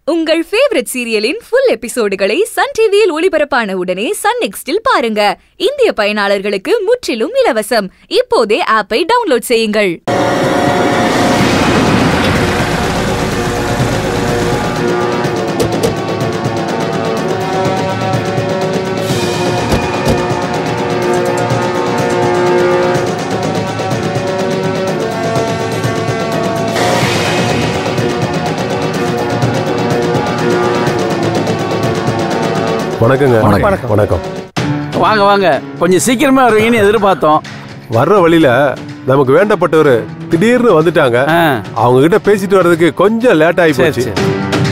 உங்கள் ஃபேவரட் சீரியலின் ஃபுல் எபிசோடுகளை சன் டிவியில் ஒளிபரப்பான உடனே சன் நெக்ஸ்டில் பாருங்க இந்திய பயனாளர்களுக்கு முற்றிலும் இலவசம் இப்போதே ஆப்பை டவுன்லோட் செய்யுங்கள் வணக்கங்க வணக்கம். வணக்கம் வாங்க வாங்க கொஞ்சம் சீக்கிரமா வருவீங்கன்னு எதிர்பார்த்தோம் வர்ற வழியில நமக்கு வேண்டப்பட்டவர் திடீர்னு வந்துட்டாங்க ஆ, அவங்க கிட்ட பேசிட்டு வர்றதுக்கு கொஞ்சம் லேட் ஆகி சரி போச்சு சரி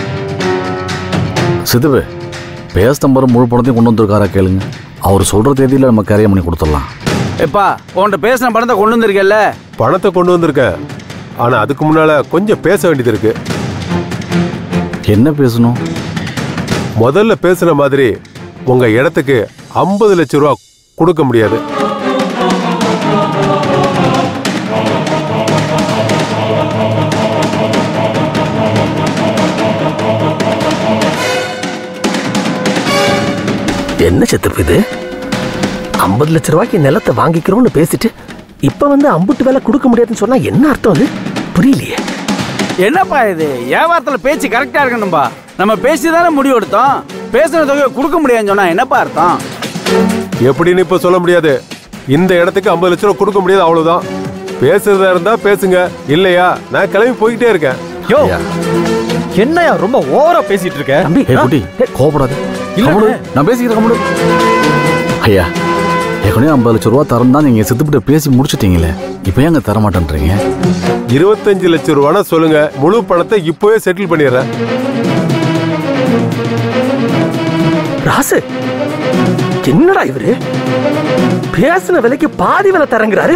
சிதுவு பேஸ் நம்பர் முழு பணத்தையும் கொண்டு வந்திருக்காரா கேளுங்க அவர் சொல்ற தேதியில நம்ம கரையம் பண்ணி கொடுத்துடலாம் எப்பா உன்கிட்ட பேசின படத்தை கொண்டு வந்திருக்கேல்ல பணத்தை கொண்டு வந்திருக்கேன் ஆனா அதுக்கு முன்னால கொஞ்சம் பேச வேண்டியது இருக்கு என்ன பேசணும் முதல்ல பேசுன மாதிரி உங்க இடத்துக்கு ஐம்பது லட்சம் ரூபா கொடுக்க முடியாது என்ன செத்துப்பு இது ஐம்பது லட்ச ரூபாய்க்கு நிலத்தை வாங்கிக்கிறோம்னு பேசிட்டு இப்ப வந்து அம்புட்டு வேலை கொடுக்க முடியாதுன்னு சொன்னா என்ன அர்த்தம் அது புரியலையே என்னப்பா இது வியாபாரத்துல பேச்சு கரெக்டா இருக்கணும்பா நம்ம பேசி தானே முடிவு எடுத்தோம் பேசுன தொகையை கொடுக்க முடியாதுன்னு சொன்னா என்னப்பா அர்த்தம் எப்படின்னு இப்ப சொல்ல முடியாது இந்த இடத்துக்கு ஐம்பது லட்சம் ரூபா கொடுக்க முடியாது அவ்வளவுதான் பேசுறதா இருந்தா பேசுங்க இல்லையா நான் கிளம்பி போய்கிட்டே இருக்கேன் யோ என்னையா ரொம்ப ஓவரா பேசிட்டு இருக்க தம்பி ஏ குட்டி கோபப்படாத கம்முனு. நான் பேசிக்கிறேன் கம்முனு. ஐயா ஏற்கனவே ஐம்பது லட்சம் ரூபா தரம் தான் நீங்க சித்துப்பிட்ட பேசி முடிச்சிட்டீங்களே இப்போ ஏங்க தர மாட்டேன்றீங்க இருபத்தஞ்சு லட்சம் ரூபானா சொல்லுங்க முழு பணத்தை இப்பவே செட்டில் பண்ணிடுறேன் ராசு என்னடா இவரு பேசின விலைக்கு பாதி விலை தரங்கிறாரு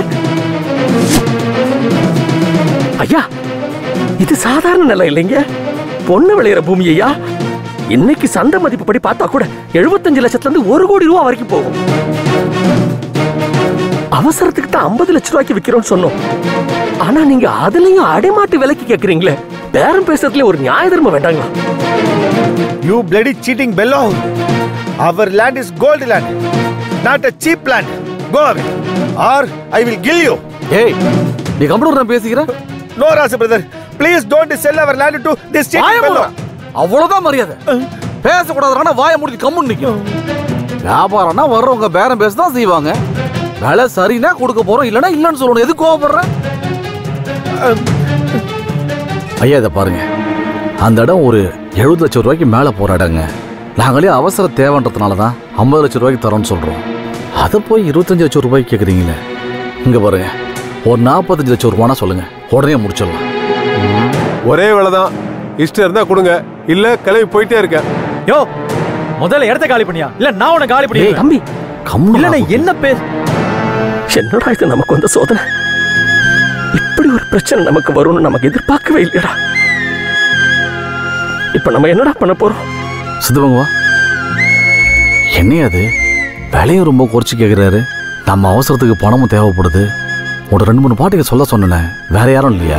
ஐயா இது சாதாரண நிலம் இல்லைங்க பொண்ணு விளையிற பூமி ஐயா இன்னைக்கு சந்தை மதிப்பு படி பார்த்தா கூட எழுபத்தஞ்சு லட்சத்துல இருந்து ஒரு கோடி ரூபா வரைக்கும் போகும் அவசரத்துக்கு தான் ஐம்பது லட்ச ரூபாய்க்கு விக்கிறோம்னு சொன்னோம் ஆனா நீங்க அதுலயும் அடைமாட்டு விலைக்கு கேக்குறீங்களே பேரம் பேசுறதுல ஒரு நியாய தர்மம் வேண்டாங்களா You bloody cheating bellow. Our land is gold land, not a cheap land. Go away, or I will kill you. ஏய் நீ கம்ப்யூட்டர் நான் பேசிக்கிறேன் No, Rasa brother. Please don't sell our land to this cheating bellow. அவ்வளவுதான் மரியாதை பேசக்கூடாதுனா வாயை முடிச்சு கம்முன்னு நிக்கும் வியாபாரம்னா வர்றவங்க பேரம் பேச தான் செய்வாங்க வேலை சரினா கொடுக்க போறோம் இல்லைன்னா இல்லைன்னு சொல்லணும் எதுக்கு கோவப்படுற ஐயா இதை பாருங்க அந்த இடம் ஒரு எழுபது லட்சம் ரூபாய்க்கு மேலே போற இடங்க நாங்களே அவசர தேவைன்றதுனால தான் ஐம்பது லட்சம் ரூபாய்க்கு தரோம்னு சொல்றோம் அதை போய் இருபத்தஞ்சு லட்சம் ரூபாய்க்கு கேட்குறீங்களே இங்க பாருங்க ஒரு நாற்பத்தஞ்சு லட்சம் ரூபானா சொல்லுங்க உடனே முடிச்சிடலாம் ஒரே வேலை தான் இஷ்டம் இருந்தா கொடுங்க இல்ல கிளம்பி போயிட்டே இருக்கேன் யோ முதல்ல இடத்த காலி பண்ணியா இல்ல நான் உன காலி ஏய் பண்ணி தம்பி கம்மு இல்ல என்ன பே என்னடா இது நமக்கு வந்த சோதனை இப்படி ஒரு பிரச்சனை நமக்கு வரும்னு நமக்கு எதிர்பார்க்கவே இல்லையடா இப்ப நம்ம என்னடா பண்ண போறோம் சித்தவங்க என்னையா அது விலையும் ரொம்ப குறைச்சி கேட்குறாரு நம்ம அவசரத்துக்கு பணமும் தேவைப்படுது ஒரு ரெண்டு மூணு பாட்டுக்கு சொல்ல சொன்னேன் வேற யாரும் இல்லையா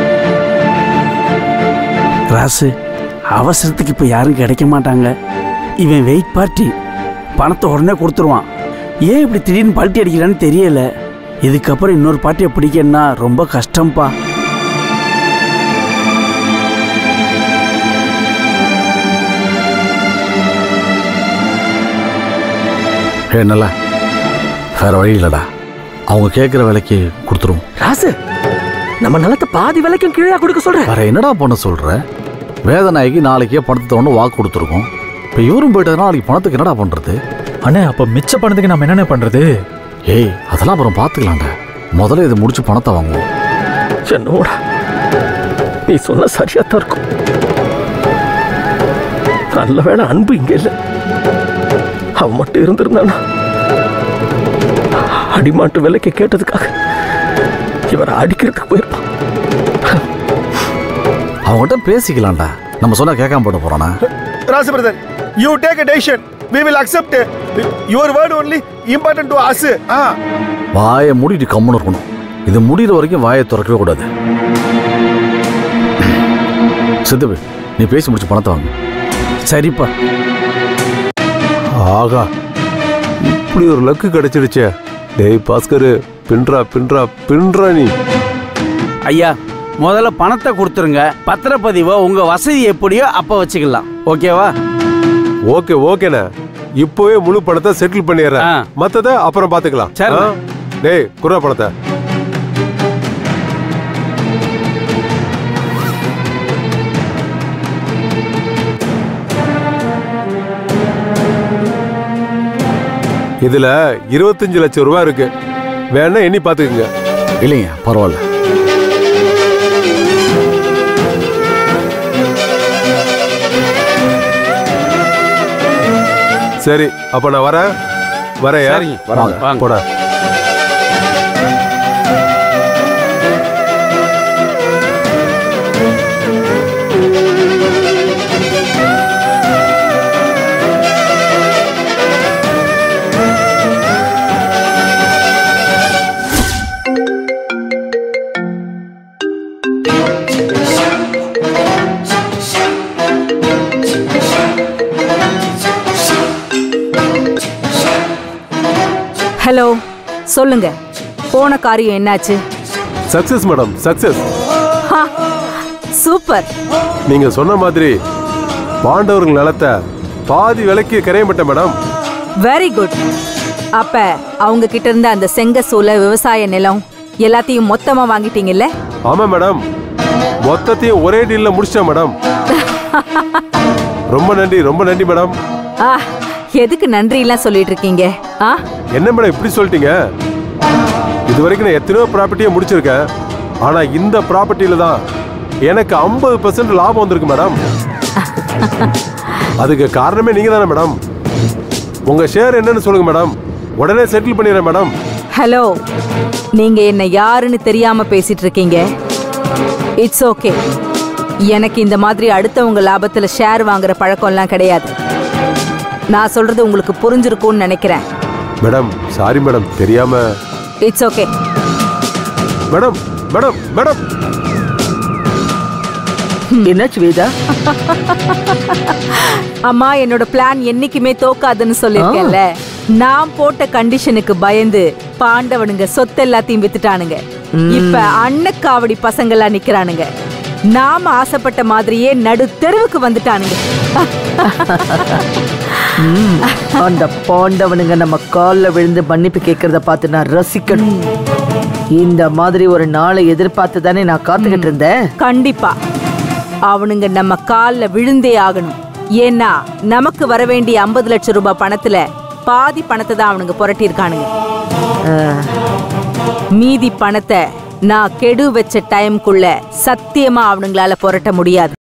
ராசு அவசரத்துக்கு இப்போ யாரும் கிடைக்க மாட்டாங்க இவன் வெயிட் பார்ட்டி பணத்தை உடனே கொடுத்துருவான் ஏன் இப்படி திடீர்னு பல்ட்டி அடிக்கிறான்னு தெரியல இதுக்கப்புறம் இன்னொரு பார்ட்டியை பிடிக்கணும்னா ரொம்ப கஷ்டம்ப்பா ஏ நல்லா வேற வழி இல்லடா அவங்க கேட்குற விலைக்கு கொடுத்துருவோம் ராசு நம்ம நிலத்தை பாதி விலைக்கும் கீழே கொடுக்க சொல்ற வேற என்னடா பண்ண சொல்ற வேதநாயகி நாளைக்கே பணத்தை ஒன்று வாக்கு கொடுத்துருக்கோம் இப்போ இவரும் போயிட்டதுனா நாளைக்கு பணத்துக்கு என்னடா பண்றது அண்ணே அப்ப மிச்ச பணத்துக்கு நம்ம என்னென்ன பண்றது ஏய் அதெல்லாம் அப்புறம் பார்த்துக்கலாம்டா முதல்ல இதை முடிச்சு பணத்தை வாங்குவோம் என்னோடா நீ சொன்ன சரியாத்தான் இருக்கும் நல்ல வேளை அன்பு இங்க இல்ல அவன் மட்டும் இருந்திருந்தானா அடிமாட்டு விலைக்கு கேட்டதுக்காக இவரை அடிக்கிறதுக்கு போயிருப்பான் அவங்ககிட்ட பேசிக்கலாம்டா நம்ம சொன்னா கேட்காம போட போறானா Rasa brother, you take a decision. We will accept it. Your word only important to us. Ah. வாயை மூடிட்டு கம்முன்னு இருக்கணும் இது முடிகிற வரைக்கும் வாயை திறக்கவே கூடாது சித்துவு நீ பேசி முடிச்சு பணத்தை வாங்க சரிப்பா ஆகா இப்படி ஒரு லக்கு கிடைச்சிடுச்சே டேய் பாஸ்கரு பின்றா பின்றா பின்றா நீ ஐயா முதல்ல பணத்தை கொடுத்துருங்க பத்திரப்பதிவை உங்க வசதி எப்படியோ அப்ப வச்சுக்கலாம் ஓகேவா ஓகே ஓகேண்ணே இப்போவே முழு பணத்தை செட்டில் பண்ணிடுறேன் ஆ. மத்தத அப்புறம் பாத்துக்கலாம் சரி. ஆ? டேய் குர்ரா பணத்தை இதுல இருபத்தஞ்சு லட்சம் ரூபாய் இருக்கு வேணா எண்ணி பாத்துக்கங்க இல்லைங்க பரவாயில்ல சரி அப்ப நான் வரேன் வரையா சரிங்க, வராங்க. வாங்க. போடா ஹலோ சொல்லுங்க போன காரியம் என்னாச்சு சக்சஸ் மேடம் சக்சஸ் ஹா, சூப்பர் நீங்க சொன்ன மாதிரி பாண்டவர்கள் நிலத்தை பாதி விலைக்கு கரையப்பட்ட மேடம் வெரி குட் அப்ப அவங்க கிட்ட இருந்த அந்த செங்க சூளை விவசாய நிலம் எல்லாத்தையும் மொத்தமா வாங்கிட்டீங்கல்ல ஆமா மேடம் மொத்தத்தையும் ஒரே டீல்ல முடிச்சிட்டேன் மேடம் ரொம்ப நன்றி ரொம்ப நன்றி மேடம் ஆ எதுக்கு நன்றி எல்லாம் சொல்லிட்டு இருக்கீங்க ஆ என்ன மேடம் இப்படி சொல்லிட்டீங்க இது வரைக்கும் நான் எத்தனையோ ப்ராப்பர்ட்டியை முடிச்சிருக்கேன் ஆனா இந்த ப்ராப்பர்ட்டியில தான் எனக்கு ஐம்பது பெர்சன்ட் லாபம் வந்திருக்கு மேடம் அதுக்கு காரணமே நீங்க தானே மேடம் உங்க ஷேர் என்னன்னு சொல்லுங்க மேடம் உடனே செட்டில் பண்ணிடுறேன் மேடம் ஹலோ நீங்க என்ன யாருன்னு தெரியாம பேசிட்டு இருக்கீங்க இட்ஸ் ஓகே எனக்கு இந்த மாதிரி அடுத்தவங்க லாபத்துல ஷேர் வாங்குற பழக்கம்லாம் கிடையாது நான் சொல்றது உங்களுக்கு புரிஞ்சிருக்கும்னு நினைக்கிறேன் மேடம் சாரி மேடம் தெரியாம it's okay madam madam madam என்னாச்சு வேதா அம்மா என்னோட பிளான் என்னைக்குமே தோக்காதுன்னு சொல்லிருக்கேன்ல நான் போட்ட கண்டிஷனுக்கு பயந்து பாண்டவனுங்க சொத்து எல்லாத்தையும் வித்துட்டானுங்க இப்ப அன்னக்காவடி பசங்களா நிக்கிறானுங்க நாம ஆசைப்பட்ட மாதிரியே நடு தெருவுக்கு வந்துட்டானுங்க அந்த பாண்டவனுங்க நம்ம கால்ல விழுந்து மன்னிப்பு கேட்கறத பார்த்து நான் ரசிக்கணும் இந்த மாதிரி ஒரு நாளை எதிர்பார்த்து தானே நான் காத்துக்கிட்டு இருந்தேன் கண்டிப்பா அவனுங்க நம்ம கால்ல விழுந்தே ஆகணும் ஏன்னா நமக்கு வர வேண்டிய ஐம்பது லட்சம் ரூபாய் பணத்துல பாதி பணத்தை தான் அவனுங்க புரட்டியிருக்கானுங்க அஹ், மீதி பணத்தை நான் கெடு வச்ச டைம்குள்ள சத்தியமா அவனுங்களால புரட்ட முடியாது